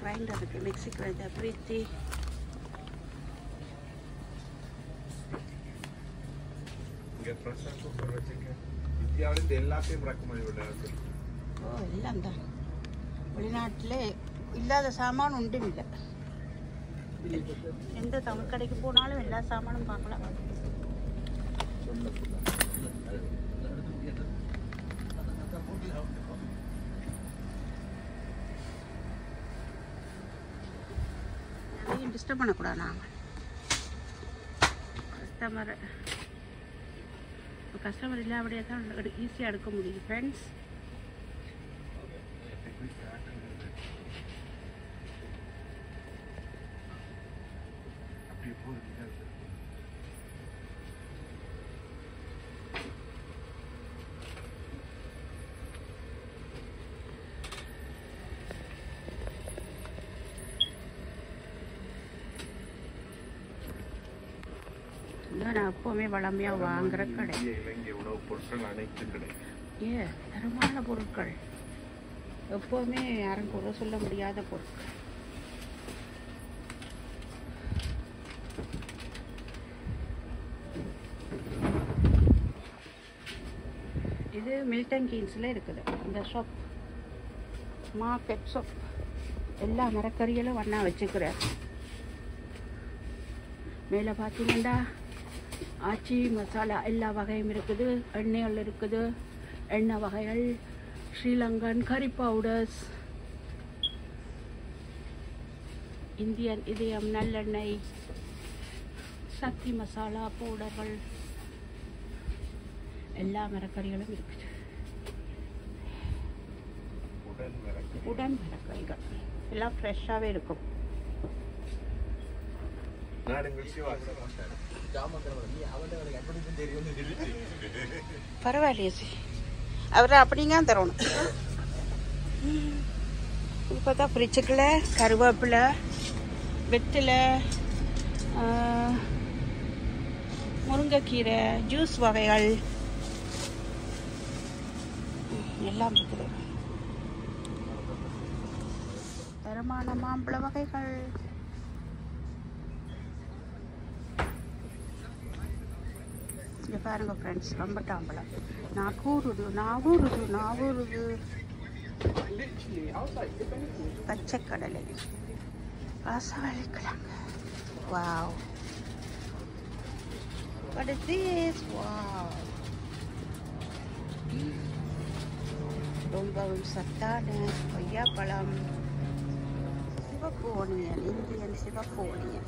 Grinder இருக்குது mixie grinder பிரீத்தி இங்க ஃப்ரெஷ்ஷாக சூப்பர் வச்சுங்க இந்தியாவில் இந்த எல்லாத்தையும் இறக்குமதி பண்ணுறாங்க ஓ எல்லாம் தான் வெளிநாட்டில் இல்லாத சாமான் உண்டும் இல்லை எந்த தமிழ் கடைக்கு போனாலும் எல்லா சாமானும் பார்க்கலாம் யாரையும் டிஸ்டர்ப் பண்ணக்கூடாது நாங்கள் கஸ்டமர் கஸ்டமர் இல்லாமடியே தான் ஈஸியாக எடுக்க முடியும் ஃப்ரெண்ட்ஸ் அப்படி போகுது இல்லை நான் எப்போவுமே வளமையாக வாங்குற கடை இந்திய இலங்கை உணவுப் பொருட்கள் அனைத்தும் கிடைக்கும் ஏ தரமான பொருட்கள் எப்போவுமே யாரும் குறை சொல்ல முடியாத பொருட்கள் இது மில்டன் கீன்ஸில் இருக்குது இந்த ஷாப் மார்க்கெட் ஷாப் எல்லா மரக்கறிகளும் ஒன்றா வச்சுக்கிறார் மேலே பார்த்தீங்கன்னா ஆச்சி மசாலா எல்லா வகையும் இருக்குது எண்ணெய்கள் இருக்குது எண்ணெய் வகைகள் ஸ்ரீலங்கன் கறி பவுடர்ஸ் இந்தியன் இதயம் நல்லெண்ணெய் சக்தி மசாலா பவுடர்கள் எல்லா மரக்கறிகளும் இருக்குது உடன் மிளகு உடன் மரக்கறிகள் எல்லாம் ஃப்ரெஷ்ஷாகவே இருக்கும் நான் இங்கிலீஷ் வாங்க பரவாயில்லையே சி அவர் அப்படிங்க தரணும் இப்போ தான் ஃப்ரிட்ஜுக்குள்ள கருவேப்பிலை வெற்றிலை ஆ, முருங்கைக்கீரை ஜூஸ் வகைகள் எல்லாம் இருக்குது தரமான மாம்பழ வகைகள் இங்கே பாருங்க ஃப்ரெண்ட்ஸ் ரம்பட்டாம்பழம் நாகூருது நாகூருது நாகூருது பச்சைக்கடலை ரசவள்ளிக்கிழங்கு wow What is this? Wow. ரொம்பவும் சத்தான கொய்யாப்பழம் சிவப்பு ஓனியன் இந்தியன் சிவப்பு ஓனியன்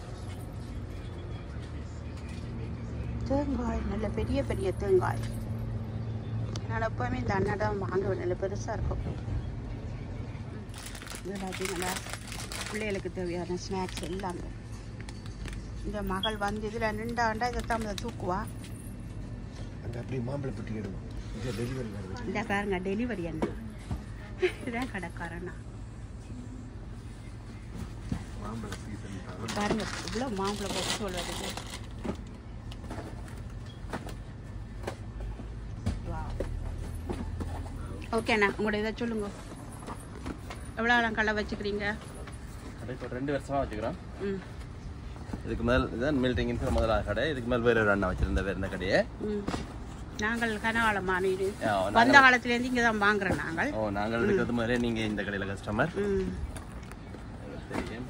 தேங்காய் நல்ல பெரிய பெரிய தேங்காய் நான் எப்போவுமே இந்த அண்ணன் தான் வாங்குவேன் நல்ல பெருசாக இருக்கும் இது பார்த்தீங்களா பிள்ளைகளுக்கு தேவையான ஸ்நாக்ஸ் எல்லாமே இந்த மகள் வந்து இதில் நின்றாண்டா இதை தான் தூக்குவா அந்த அப்படியே மாம்பழம் பெட்டி எடுக்கும் இது டெலிவரி வருது இந்த பாருங்க டெலிவரி அண்ணா இதுதான் கடைக்காரண்ணா மாம்பழ சீசன் பாருங்க இவ்வளோ மாம்பழம் பொட்டு வருது ஓகேண்ணா உங்களோட இதை சொல்லுங்க எவ்வளோ ஆழம் கடை வச்சுக்கிறீங்க கடை இப்போ ரெண்டு வருஷமா வச்சுக்கிறோம் ம் இதுக்கு மேல் இதுதான் மில்டிங் முதலாக கடை இதுக்கு மேல் வேற ஒரு அண்ணா வச்சிருந்த வேற இந்த கடையை ம் நாங்கள் கனகாலமான இது ஆ, வந்த காலத்துலேருந்து இங்கே தான் வாங்குறோம் நாங்கள் ஓ நாங்கள் இருக்கிறது மாதிரி நீங்க இந்த கடையில கஸ்டமர் ம் தெரியும்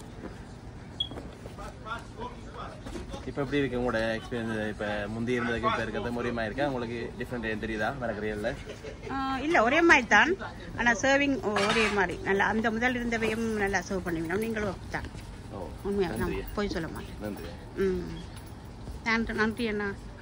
இப்போ எப்படி இருக்கு உங்களோட எக்ஸ்பீரியன்ஸ் இப்போ முந்தி இருந்ததுக்கு இப்போ இருக்கிறது முறையமா இருக்கா உங்களுக்கு டிஃப்ரெண்ட் தெரியுதா மறக்கிறீல்ல இல்லை ஒரே மாதிரி தான் ஆனால் சர்விங் ஒரே மாதிரி நல்லா அந்த முதல் இருந்தவையும் நல்லா சர்வ் பண்ணுவீங்க நீங்களும் தான் ஓ உண்மையாக நன்றி நான் போய் சொல்ல மாட்டேன் நன்றி ம் நன்றி நன்றி அண்ணா